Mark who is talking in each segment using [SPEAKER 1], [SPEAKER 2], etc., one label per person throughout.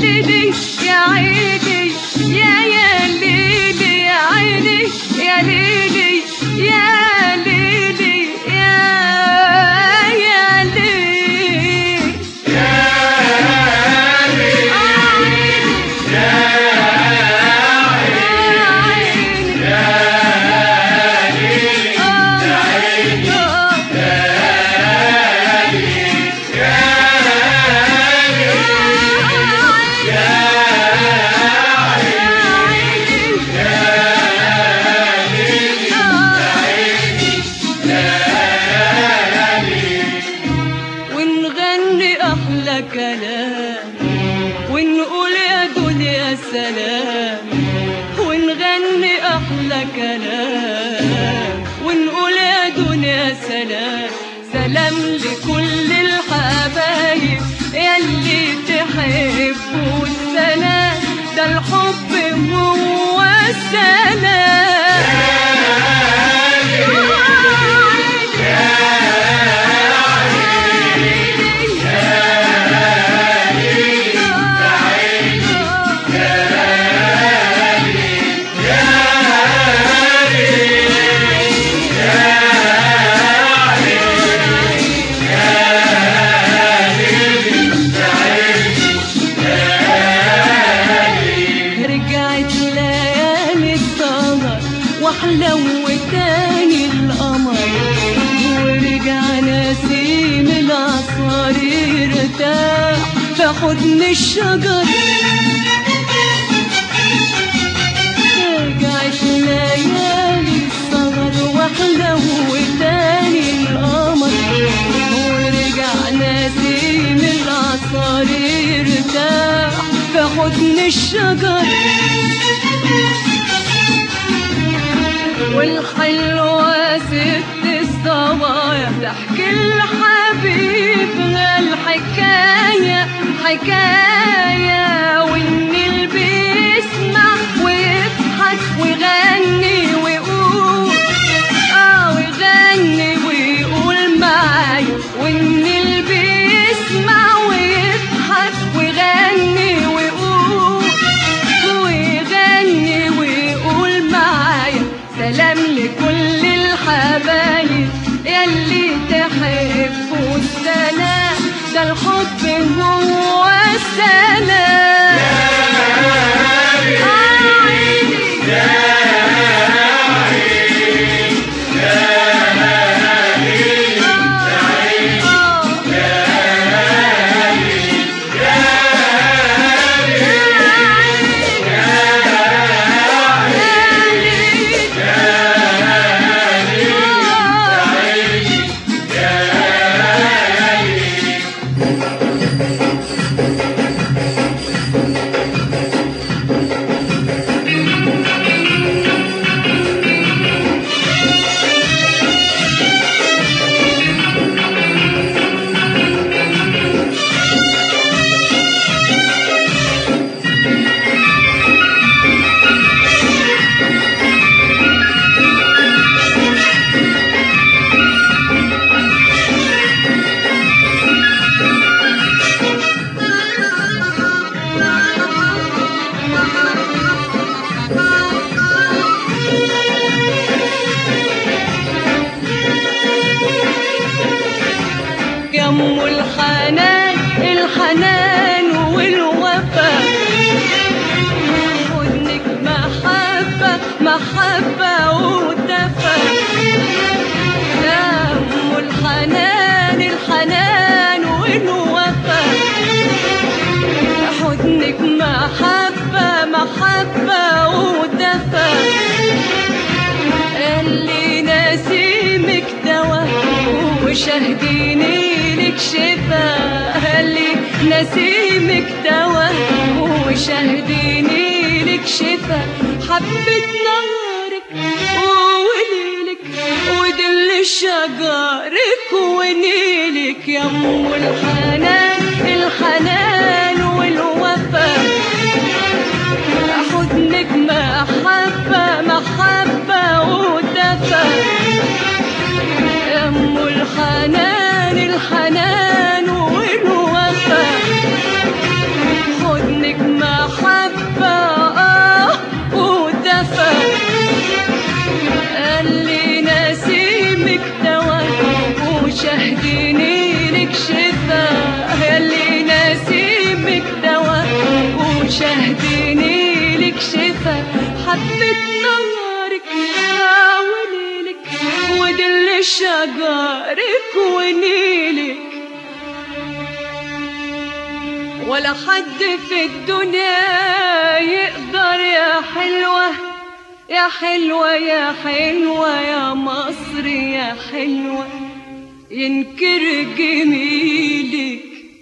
[SPEAKER 1] ليلي يا عيني يا يا ليلي يا عيني يا ليلي يا ليلي يا يا ليلي ونغني احلى كلام ونقول يا دنيا سلام ونغني احلى كلام ونقول يا دنيا سلام سلام لكل الحبايب يلي تحبوا السلام ده الحب هو السلام رجعت ليالي السهر واحلى تاني القمر ورجع نسيم العصاري ارتاح في حضن الشجر رجعت ليالي السهر واحلى تاني القمر ورجع نسيم العصاري ارتاح في حضن الشجر والحلوة ست الصبايا تحكي لحبيبها الحكاية حكاية وإن اللي بيسمع ويضحك ويغني ويقول آه ويغني ويقول معايا وإن اللي بيسمع ويضحك ويغني ويقول ويغني ويقول معايا سلام لكل الحبايب يلي تحبوا السلام ده الحب هو السلام آه عيني يا ام الحنان الحنان والوفا حضنك محبة محبة ودفى يا ام الحنان الحنان والوفا حضنك محبة محبة ودفى اللي نسيمك دوا وشهديني لك شفا اللي نسيمك دوا وشهديني لك شفا حبة نارك وليلك ودل شجرك ونيلك يا ام الحنان الحنان والوفا حضنك محبة محبة ودفى أم الحنان الحنان والوفا حضنك حبة نارك يا وليلك ودل شجرك ونيلك ولا حد في الدنيا يقدر يا حلوة يا حلوة يا حلوة يا مصر يا حلوة ينكر جميلك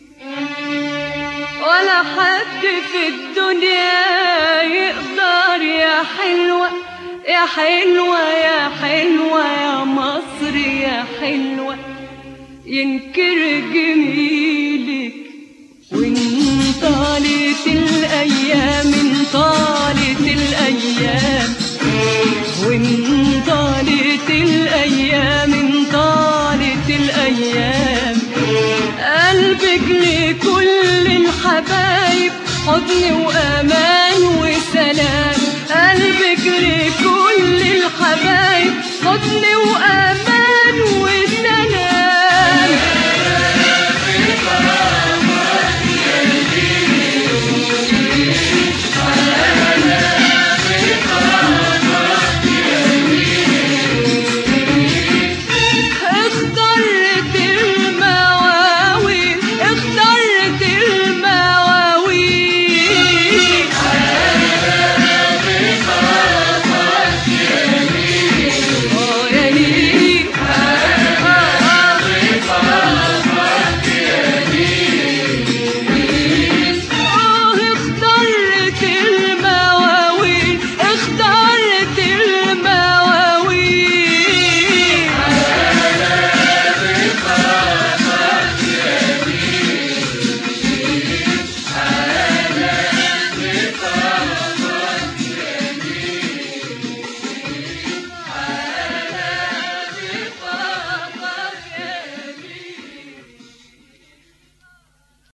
[SPEAKER 1] ولا حد في الدنيا يقدر يا حلوة يا حلوة يا حلوة يا مصر يا حلوة ينكر جميلك وانطالت الأيام انطالت الأيام وانطالت الأيام انطالت الأيام قلبك لكل الحبايب حضن وأمان وسلام قلبك لكل الحبايب حضن وأمان وسلام